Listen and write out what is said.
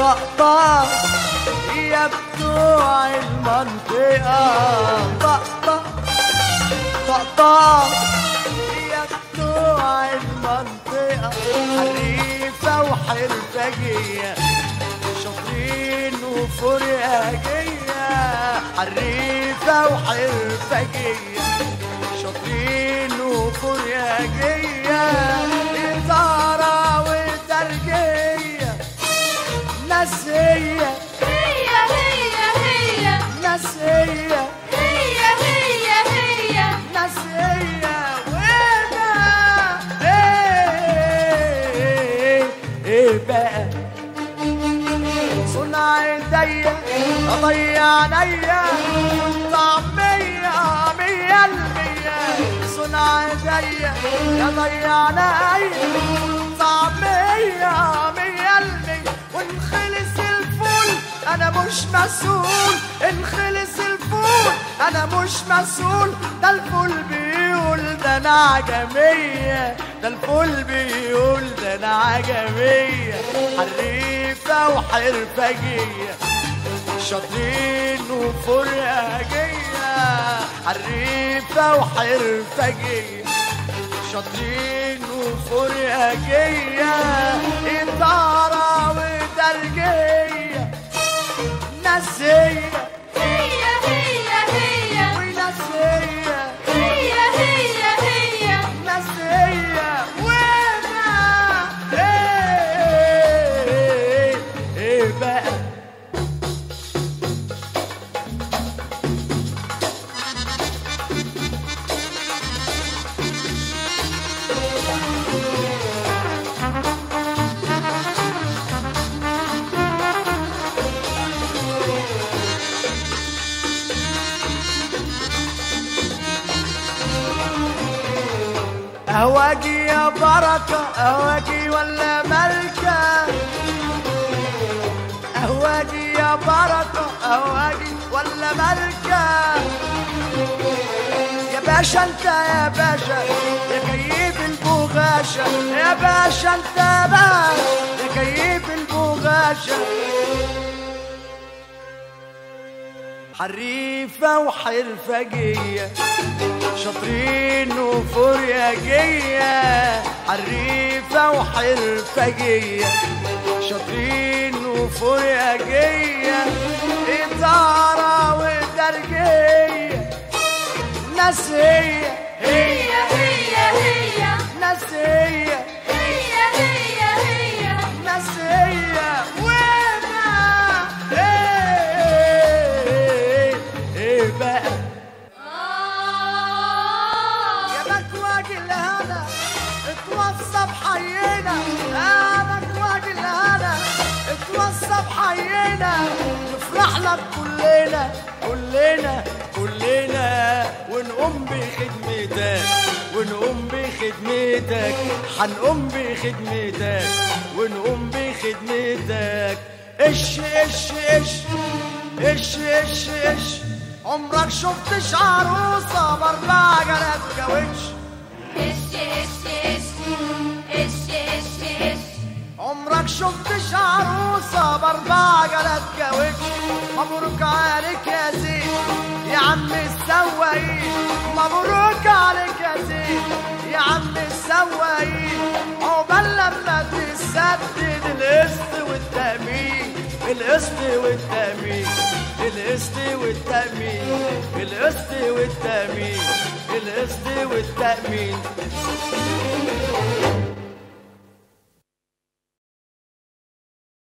طقطق يا بتوع المنطقة طقطق طقطق يا بتوع المنطقة حريفة وحرفجية شاطرين وفرياجية حريفة وحرفجية شاطرين وفرياجية إدارة وترجية نسية هي هي هي نسية هي هي هي نسية وده ايه ايه بقى صنع ايديا اضيع عينيا طعمية مية المية صنع ايديا اضيع عينيا طعمية مية المية ونخلص الفول انا مش مسؤول انخلص الفول انا مش مسؤول ده الفول بيقول ده انا عجمية ده الفول بيقول ده انا عجمية حريفة وحرفجية شاطرين وفرياجية حريفة وحرفجية شاطرين وفرياجية إدارة وترجية نسية هي هي هي ونسية هي هي هي نسية وأنا إيه إيه بقى أهواجي يا بركة أهواجي ولا ملكة أهواجي يا بركة أهواجي ولا ملكة يا باشا انت يا باشا يا كيف البغاشة يا باشا انت بقى يا كيف البغاشة حريفة وحرفجية شاطرين وفرياجية حريفة وحرفجية شاطرين وفرياجية إدارة وترجية نسية هي هي هي نسية هي هي هي نسية وأنا إيه إيه بقى يا مكواج الهنا اتوصى بحينا يا مكواج الهنا اتوصى بحينا نفرح لك كلنا كلنا كلنا ونقوم بخدمتك ونقوم بخدمتك حنقوم بخدمتك ونقوم بخدمتك اش اش اش اش اش اش عمرك شفتش عروسة باربع جنات كاوتش اش اش اش اش اش اش عمرك شفتش عروسة باربع جنات كاوتش مبروك عليك يا زين يا عم السواقين مبروك عليك يا زين يا عم السواقين عقبال لما تسدد القسط والتأمين القسط والتأمين القسط والتأمين القسط والتأمين القسط والتأمين